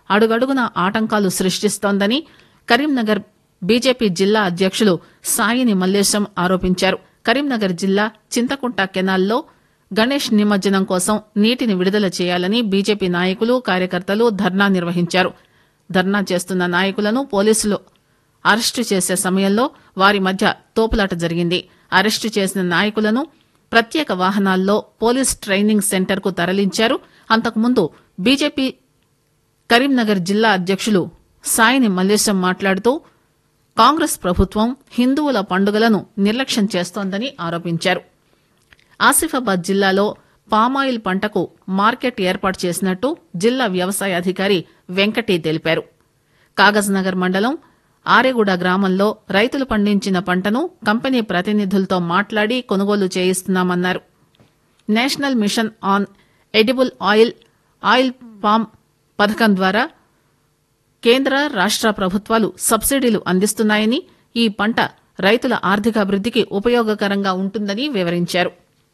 అడుగడుగునా ఆటంకాలు సృష్టిస్తోందని కరీంనగర్ బీజేపీ జిల్లా అధ్యక్షులు సాయిని మల్లేశం ఆరోపించారు కరీంనగర్ జిల్లా చింతకుంట కెనాల్లో గణేష్ నిమజ్జనం కోసం నీటిని విడుదల చేయాలని బీజేపీ నాయకులు కార్యకర్తలు ధర్నా నిర్వహించారు ధర్నా చేస్తున్న నాయకులను పోలీసులు అరెస్టు చేసే సమయంలో వారి మధ్య తోపులాట జరిగింది అరెస్టు చేసిన నాయకులను ప్రత్యేక వాహనాల్లో పోలీస్ ట్రైనింగ్ సెంటర్ కు తరలించారు అంతకుముందు బీజేపీ కరీంనగర్ జిల్లా అధ్యక్షులు సాయిని మల్లేశం మాట్లాడుతూ కాంగ్రెస్ ప్రభుత్వం హిందువుల పండుగలను నిర్లక్ష్యం చేస్తోందని ఆరోపించారు ఆసిఫాబాద్ జిల్లాలో పామాయిల్ పంటకు మార్కెట్ ఏర్పాటు చేసినట్టు జిల్లా వ్యవసాయ అధికారి వెంకటి తెలిపారు కాగజ్ నగర్ మండలం ఆరెగూడ గ్రామంలో రైతులు పండించిన పంటను కంపెనీ ప్రతినిధులతో మాట్లాడి కొనుగోలు చేయిస్తున్నామన్నారు national mission on edible oil oil palm పథకం ద్వారా కేంద్ర రాష్ట ప్రభుత్వాలు సబ్సిడీలు అందిస్తున్నాయని ఈ పంట రైతుల ఆర్థికాభివృద్దికి ఉపయోగకరంగా ఉంటుందని వివరించారు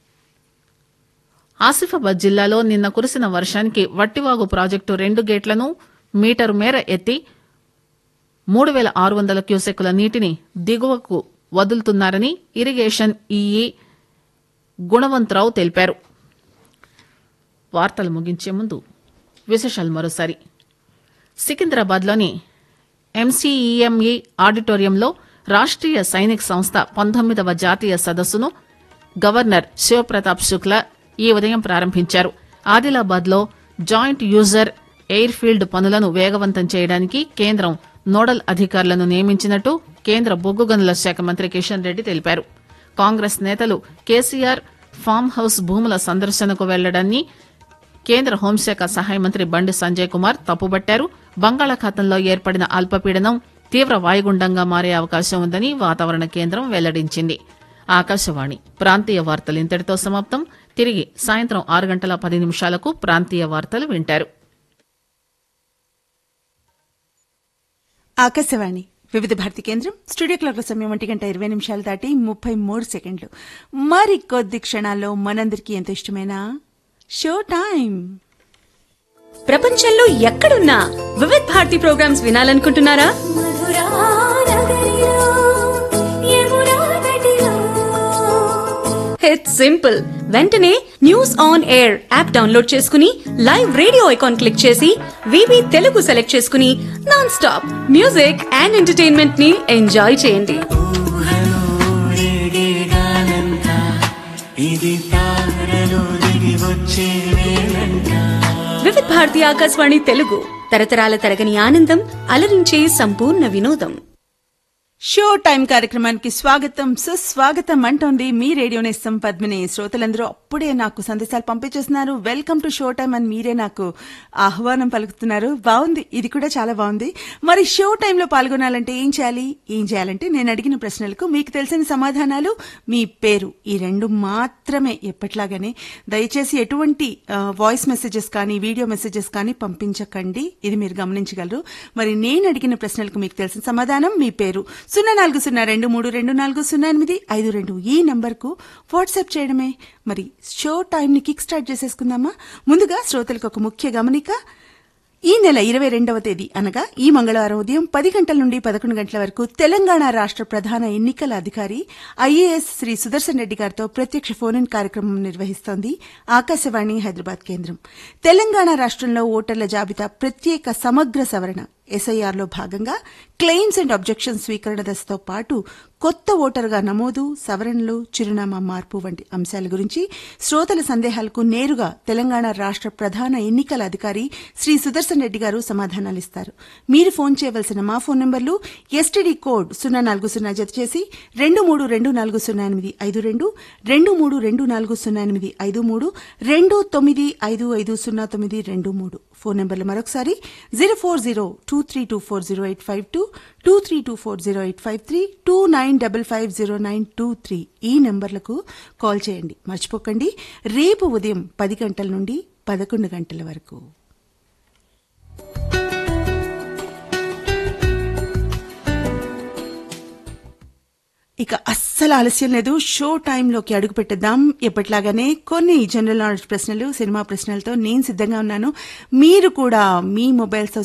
ఆసిఫాబాద్ జిల్లాలో నిన్న కురిసిన వర్షానికి వట్టివాగు ప్రాజెక్టు రెండు గేట్లను మీటరు మేర ఎత్తి మూడు వేల ఆరు వందల క్యూసెక్కుల నీటిని దిగువకు వదులుతున్నారని ఇరిగేషన్ ఈఈ గుణవంతరావు తెలిపారు వార్తలు ముగించే ముందు విశేషాలు మరోసారి సికింద్రాబాద్లోని ఎంసీఈఎంఈ ఆడిటోరియంలో రాష్ట్రీయ సైనిక్ సంస్థ పంతొమ్మిదవ జాతీయ సదస్సును గవర్నర్ శివప్రతాప్ శుక్లా ఈ ఉదయం ప్రారంభించారు ఆదిలాబాద్లో జాయింట్ యూజర్ ఎయిర్ ఫీల్డ్ పనులను వేగవంతం చేయడానికి కేంద్రం నోడల్ అధికారులను నియమించినట్టు కేంద్ర బొగ్గు గనుల శాఖ మంత్రి కిషన్ రెడ్డి తెలిపారు కాంగ్రెస్ నేతలు కేసీఆర్ ఫామ్ హౌస్ భూముల సందర్శనకు వెళ్లడాన్ని కేంద్ర హోంశాఖ సహాయ మంత్రి బండి సంజయ్ కుమార్ తప్పుబట్టారు బంగాళాఖాతంలో ఏర్పడిన అల్పపీడనం తీవ్ర వాయుగుండంగా మారే అవకాశం ఉందని వాతావరణ కేంద్రం వెల్లడించింది ఆకాశవాణి ప్రాంతీయ వార్తలు ఇంతటితో సమాప్తం తిరిగి సాయంత్రం ఆరు గంటల పది నిమిషాలకు ప్రాంతీయ వార్తలు వింటారు ఆకాశవాణి వివిధ భారతి కేంద్రం స్టూడియో క్లాక్ సమయం ఒంటి గంట ఇరవై నిమిషాలు దాటి ముప్పై మూడు సెకండ్లు మరి కొద్ది క్షణాల్లో మనందరికీ ఎంతో ఇష్టమైన షో టైం ప్రపంచంలో ఎక్కడున్నా వివిధ్ భారతి ప్రోగ్రామ్స్ వినాలనుకుంటున్నారా ఇట్స్ సింపుల్ వెంటనే news on air app download చేసుకుని లైవ్ రేడియో ఐకాన్ క్లిక్ చేసి వివి తెలుగు సెలెక్ట్ చేసుకుని non stop music and entertainment ని ఎంజాయ్ చేయండి వివిధ్ భారతి ఆకాశవాణి తెలుగు తరతరాల తరగని ఆనందం అలరించే సంపూర్ణ వినోదం షో టైం కార్యక్రమానికి స్వాగతం సుస్వాగతం అంటోంది మీ రేడియో నేస్తం పద్మిని శ్రోతలందరూ అప్పుడే నాకు సందేశాలు పంపించేస్తున్నారు వెల్కమ్ టు షో టైం అని మీరే నాకు ఆహ్వానం పలుకుతున్నారు బాగుంది ఇది కూడా చాలా బాగుంది మరి షో టైంలో పాల్గొనాలంటే ఏం చేయాలి ఏం చేయాలంటే నేను అడిగిన ప్రశ్నలకు మీకు తెలిసిన సమాధానాలు మీ పేరు ఈ రెండు మాత్రమే ఎప్పట్లాగానే దయచేసి ఎటువంటి ఆ, వాయిస్ మెసేజెస్ కానీ వీడియో మెసేజెస్ కానీ పంపించకండి ఇది మీరు గమనించగలరు మరి నేను అడిగిన ప్రశ్నలకు మీకు తెలిసిన సమాధానం మీ పేరు సున్నా నాలుగు సున్నా రెండు మూడు రెండు నాలుగు సున్నా ఎనిమిది ఐదు రెండు ఈ నంబర్కు వాట్సాప్ చేయడమే మరి షో టైంని కిక్ స్టార్ట్ చేసేసుకుందామా ముందుగా శ్రోతలకు ఒక ముఖ్య గమనిక ఈ నెల ఇరవై రెండవ తేదీ అనగా ఈ మంగళవారం ఉదయం పది గంటల నుండి పదకొండు గంటల వరకు తెలంగాణ రాష్ట్ర ప్రధాన ఎన్నికల అధికారి ఐఏఎస్ శ్రీ సుదర్శన్ రెడ్డి గారితో ప్రత్యక్ష ఫోన్ ఇన్ కార్యక్రమం నిర్వహిస్తోంది ఆకాశవాణి హైదరాబాద్ కేంద్రం తెలంగాణ రాష్ట్రంలో ఓటర్ల జాబితా ప్రత్యేక సమగ్ర సవరణ ఎస్ఐఆర్లో భాగంగా క్లెయిమ్స్ అండ్ అబ్జెక్షన్ స్వీకరణ దశతో పాటు కొత్త ఓటరుగా నమోదు సవరణలు చిరునామా మార్పు వంటి అంశాల గురించి శ్రోతల సందేహాలకు నేరుగా తెలంగాణ రాష్ట్ర ప్రధాన ఎన్నికల అధికారి శ్రీ సుదర్శన్ రెడ్డి గారు సమాధానాలిస్తారు మీరు ఫోన్ చేయవలసిన మా ఫోన్ నంబర్లు ఎస్టీడీ కోడ్ సున్నా నాలుగు సున్నా జత చేసి రెండు మూడు రెండు నాలుగు సున్నా ఎనిమిది ఐదు రెండు రెండు మూడు రెండు నాలుగు సున్నా ఎనిమిది ఐదు మూడు రెండు తొమ్మిది ఐదు ఐదు సున్నా తొమ్మిది రెండు మూడు ఫోన్ నెంబర్లు మరొకసారి zero four zero two three two four zero eight five two two three two four zero eight five three two nine double five zero nine two three ఈ నెంబర్లకు కాల్ చేయండి మర్చిపోకండి రేపు ఉదయం పది గంటల నుండి పదకొండు గంటల వరకు ఇక అస్సలు ఆలస్యం లేదు షో టైంలోకి అడుగు పెట్టేద్దాం ఎప్పటిలాగానే కొన్ని జనరల్ నాలెడ్జ్ ప్రశ్నలు సినిమా ప్రశ్నలతో నేను సిద్ధంగా ఉన్నాను మీరు కూడా మీ మొబైల్స్